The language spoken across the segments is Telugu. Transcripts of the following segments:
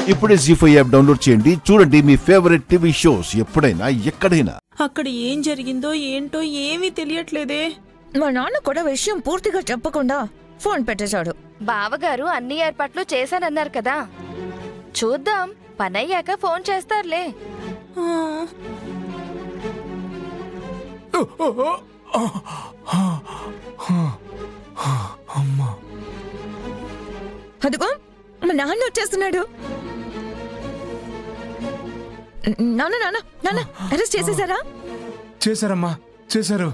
ఇప్పుడే జీ ఫైవ్ యాప్ డౌన్లోడ్ చేయండి చూడండి మీ ఫేవరెట్ టీవీ షోస్ ఎప్పుడైనా ఎక్కడైనా అక్కడ ఏం జరిగిందో ఏంటో ఏమీ తెలియట్లేదే మా నాన్న కూడా విషయం పూర్తిగా చెప్పకుండా ఫోన్ పెట్టేశాడు బావగారు అన్ని ఏర్పాట్లు చేశానన్నారు కదా చూద్దాం పనయ్యాక ఫోన్ చేస్తారులే ఆ, అదిగో మా నాన్న వచ్చేస్తున్నాడు నాన్న నాన్న నాన్న అరెస్ట్ చేసేసారా చేశారమ్మా చేశారు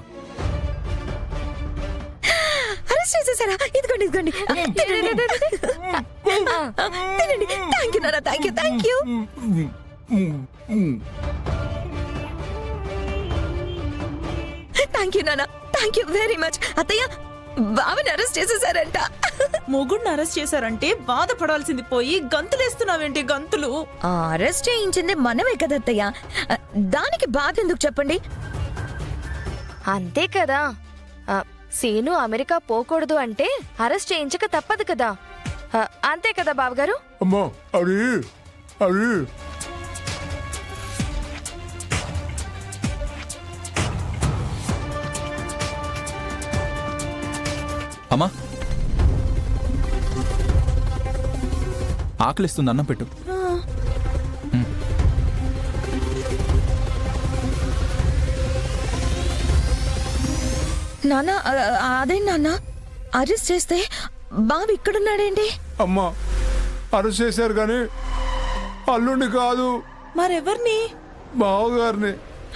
అరెస్ట్ చేసేసారా ఇదిగోండి ఇదిగోండి ఆ, తినండి. ఆ, తినండి థ్యాంక్ యూ నాన్న thank you thank you thank you నాన్న థ్యాంక్ యూ వెరీ మచ్ అత్తయ్య బావని అరెస్ట్ చేసేసారంట మొగుడిని అరెస్ట్ చేశారంటే బాధపడాల్సింది పోయి గంతులేస్తున్నావేంటి గంతులు ఆ అరెస్ట్ చేయించింది మనమే కదా అత్తయ్య ఆ, దానికి బాధ ఎందుకు చెప్పండి అంతే కదా ఆ, సీను అమెరికా పోకూడదు అంటే అరెస్ట్ చేయించక తప్పదు కదా ఆ, అంతే కదా బావగారు అమ్మా అది అది అమ్మా ఆకలిస్తుంది అన్నం పెట్టు నాన్న ఆ, అదే నాన్న అరెస్ట్ చేస్తే బావ ఇక్కడున్నాడేంటి అమ్మా అరెస్ట్ చేశారు కానీ అల్లుండి కాదు మరెవర్ని బావగారిని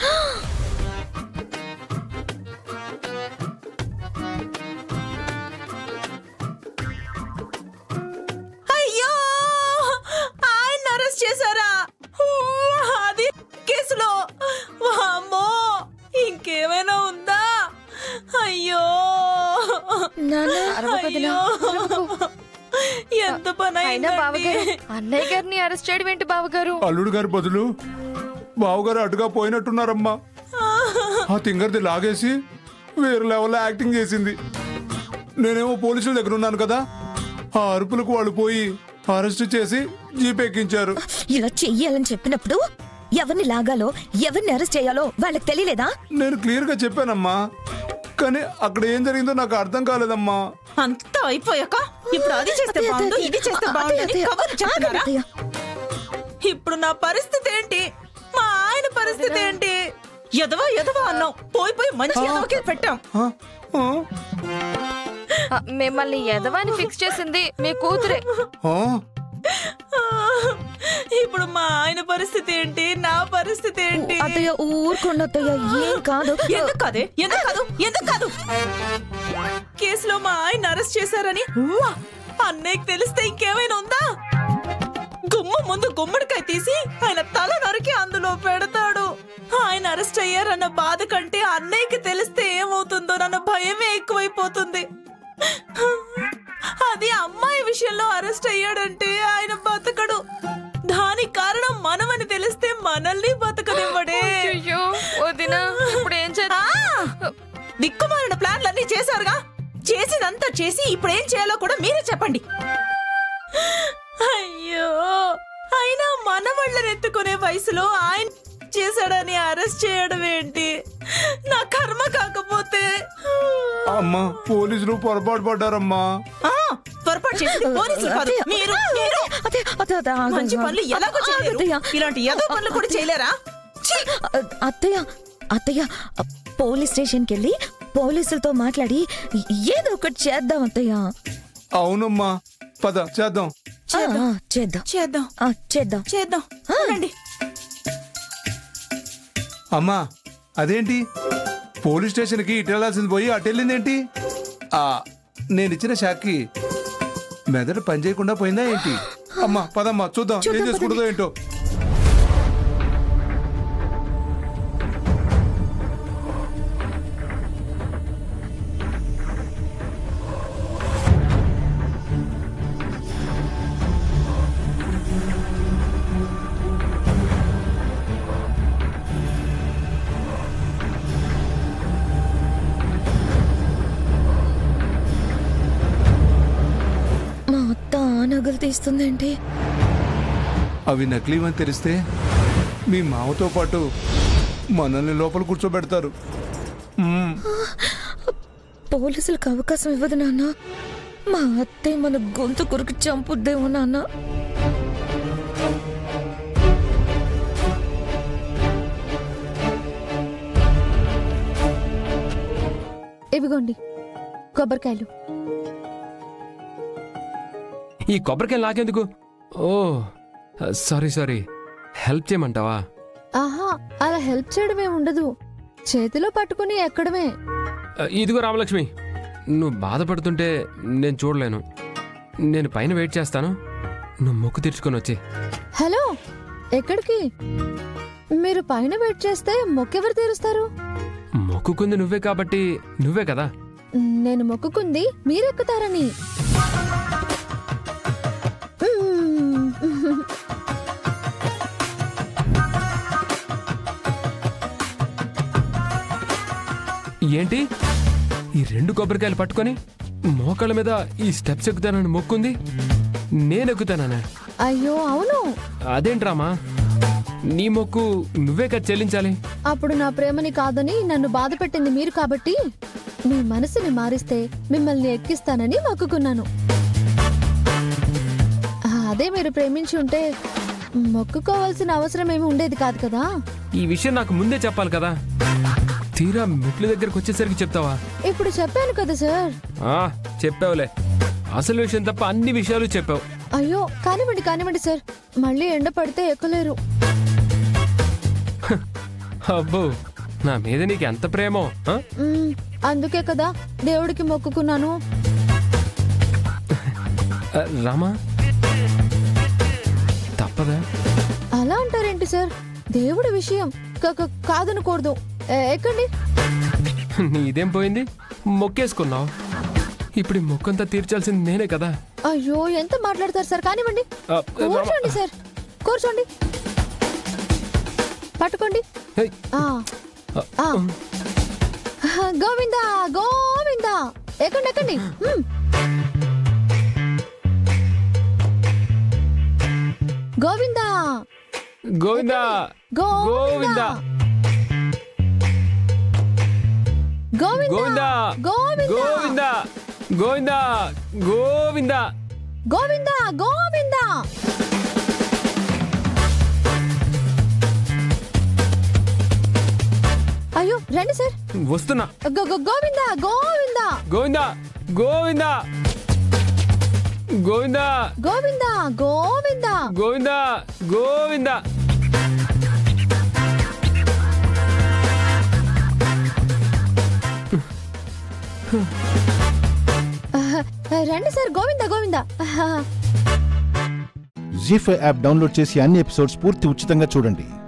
అయ్యో ఆయన అరెస్ట్ చేశారా ఊ, అది కేసులో వామ్మో ఇంకేమైనా ఉందా అయ్యో నాన్న అరవకు వదినా, అయ్యో ఎంత పని అయినా బావగారు అయిందండి అన్నయ్య గారిని అరెస్ట్ చేయడం ఏంటి బావగారు అల్లుడు గారి బదులు బావగారు అటుగా పోయినట్టున్నారమ్మా ఆ తింగర్ది లాగేసి వేరే లెవెల్లో యాక్టింగ్ చేసింది నేనేమో పోలీసుల దగ్గర ఉన్నాను కదా ఆ అరుపులకు వాళ్ళు పోయి అరెస్ట్ చేసి జీప్ ఎక్కించారు ఇలా చెయ్యాలని చెప్పినప్పుడు ఎవరిని లాగాలో ఎవరిని అరెస్ట్ చేయాలో వాళ్ళకి తెలియలేదా నేను క్లియర్ గా చెప్పానమ్మా కానీ అక్కడ ఏం జరిగిందో నాకు అర్థం కాలేదమ్మా అంతా అయిపోయాక ఇప్పుడు అది చేస్తే అత్తయ్య, బాగుండు అత్తయ్య, ఇది చేస్తే అత్తయ్య, బాగుండు అని అత్తయ్య, కబుర్లు ఆగండి, చెప్తున్నారా అత్తయ్య. ఇప్పుడు నా పరిస్థితి ఏంటి మా ఆయన పరిస్థితి ఏంటి ఎదవా ఎదవా అన్నాం పోయి పోయి మంచి ఎదవకే పెట్టాం ఆ? ఆ? ఆ, మిమ్మల్ని ఎదవాని ఫిక్స్ చేసింది మీ కూతురే ఆ? ఇప్పుడు మా ఆయన పరిస్థితి ఏంటి నా పరిస్థితి ఏంటి అత్తయ్య ఊరుకోండి అత్తయ్య ఏం కాదు ఎందుకు కాదే ఎందుకు కాదు ఎందుకు కాదు కేసులో మా ఆయన అరెస్ట్ చేశారని ఉవ్వా! అన్నయ్యకి తెలిస్తే ఇంకేమైనా ఉందా గుమ్మ ముందు గుమ్మడికాయ తీసి ఆయన తల నరికి అందులో పెడతాడు ఆయన అరెస్ట్ అయ్యారన్న బాధ కంటే అన్నయ్యకి తెలిస్తే ఏమవుతుందో నన్న భయమే ఎక్కువైపోతుంది అది అమ్మాయి విషయంలో అరెస్ట్ అయ్యాడంటే ఆయన బతకడు దానికి కారణం మనమని తెలిస్తే మనల్ని బతకనివ్వడే అయ్యో వదినా ఇప్పుడు ఏం చేద్దాం ఆ! దిక్కుమాలిన ప్లాన్లన్నీ చేశారుగా చేసినంతా చేసి ఇప్పుడు ఏం చేయాలో కూడా మీరే చెప్పండి అయ్యో అయినా మనవాళ్ళని ఎత్తుకునే వయసులో ఆయన చేశాడని అరెస్ట్ చేయడం ఏంటి నా కర్మ కాకపోతే అమ్మా పోలీసులు పొరపాటు పడ్డారమ్మా ఆ, పొరపాటు చేసింది పోలీసులు కాదు అత్తయ్య, మీరు మీరు అత్తయ్య, అత్తయ్య, అత్తయ్య, ఆగండి, మంచి పనులు ఆగండి. ఎలాగో చేయలేరు అత్తయ్య, ఇలాంటి ఏదో పనులు కూడా చేయలేరా ఛీ! అత్తయ్య అత్తయ్య పోలీస్ స్టేషన్కి వెళ్ళి పోలీసులతో మాట్లాడి ఏదో ఒకటి చేద్దాం అత్తయ్య అవునమ్మా పద చేద్దాం ఆ, ఆ, చేద్దాం చేద్దాం ఆ, చేద్దాం చేద్దాం రండి అమ్మా అదేంటి పోలీస్ స్టేషన్కి ఇటు వెళ్ళాల్సింది పోయి అటు వెళ్ళిందేంటి ఆ, నేను ఇచ్చిన షాక్కి మెదడు పని చేయకుండా పోయిందా ఏంటి అమ్మా పదమ్మా చూద్దాం ఏం చూద్దాం, చేసుకుంటుందో ఏంటో మా అత్త ఆ నగలు తీస్తుందేంటి అవి నకిలీవని తెలిస్తే మీ మావతో పాటు మనల్ని లోపల కూర్చోబెడతారు మ్మ్. పోలీసులకు అవకాశం ఇవ్వదు నాన్న మా అత్తయ్య మన గొంతు కొరికి చంపుద్దేమో నాన్న ఇవిగోండి కొబ్బరికాయలు ఈ కొబ్బరికాయ నాకెందుకు ఓ సారీ సారీ హెల్ప్ చేయమంటావా ఆహా అలా హెల్ప్ చేయడమే ఉండదు చేతిలో పట్టుకుని ఎక్కడమే ఇదిగో రామలక్ష్మి నువ్వు బాధపడుతుంటే నేను చూడలేను నేను పైన వెయిట్ చేస్తాను నువ్వు మొక్కు తీర్చుకొని వచ్చి హలో ఎక్కడికి మీరు పైన వెయిట్ చేస్తే మొక్కెవరు తీరుస్తారు మొక్కుకుంది నువ్వే కాబట్టి నువ్వే కదా నేను మొక్కుకుంది మీరెక్కుతారని మ్మ్. ఏంటి ఈ రెండు కొబ్బరికాయలు పట్టుకొని మోకాళ్ళ మీద ఈ స్టెప్స్ ఎక్కుతానని మొక్కుంది నేను ఎక్కుతానా అయ్యో అవును అదేంట్రామా నీ మొక్కు నువ్వే కదా చెల్లించాలి అప్పుడు నా ప్రేమని కాదని నన్ను బాధ పెట్టింది మీరు కాబట్టి మీ మనసుని మారిస్తే మిమ్మల్ని ఎక్కిస్తానని మొక్కుకున్నాను ఆ, అదే మీరు ప్రేమించి ఉంటే మొక్కుకోవాల్సిన అవసరం ఏమి ఉండేది కాదు కదా ఈ విషయం నాకు ముందే చెప్పాలి కదా తీరా మెట్ల దగ్గరకు వచ్చేసరికి చెప్తావా ఇప్పుడు చెప్పాను కదా సార్ ఆ చెప్పావులే అసలు విషయం తప్ప అన్ని విషయాలు చెప్పావు అయ్యో కానివ్వండి కానివ్వండి సార్ మళ్ళీ ఎండ పడితే ఎక్కలేరు అబ్బో నా మీద నీకు ఎంత ప్రేమో ఆ? మ్మ్, అందుకే కదా దేవుడికి మొక్కుకున్నాను ఆ, రామా తప్పదా అలా అంటారేంటి సార్ దేవుడి విషయం క- క- కాదనకూడదు ఏ- ఎక్కండి నీదేం పోయింది మొక్కేసుకున్నావు ఇప్పుడు ఈ మొక్కంతా తీర్చాల్సింది నేనే కదా అయ్యో ఎంత మాట్లాడతారు సార్ కానివ్వండి ఆ, రామా. కూర్చోండి సార్ కూర్చోండి పట్టుకోండి హేయ్, ఆ ఆ. గోవిందా గోవిందా ఎక్కండి ఎక్కండి మ్మ్. గోవిందా గోవిందా గోవిందా గోవిందా గోవిందా గోవిందా గోవిందా గోవిందా గోవిందా గోవిందా అయ్యో రండి సార్ వస్తున్నా గో- గో- గోవిందా గోవిందా గోవిందా గోవిందా గోవిందా గోవిందా గోవిందా గోవిందా గోవిందా ఆహా, రండి సార్ గోవిందా గోవిందా ఆహా. జీ ఫైవ్ యాప్ డౌన్లోడ్ చేసి అన్ని ఎపిసోడ్స్ పూర్తి ఉచితంగా చూడండి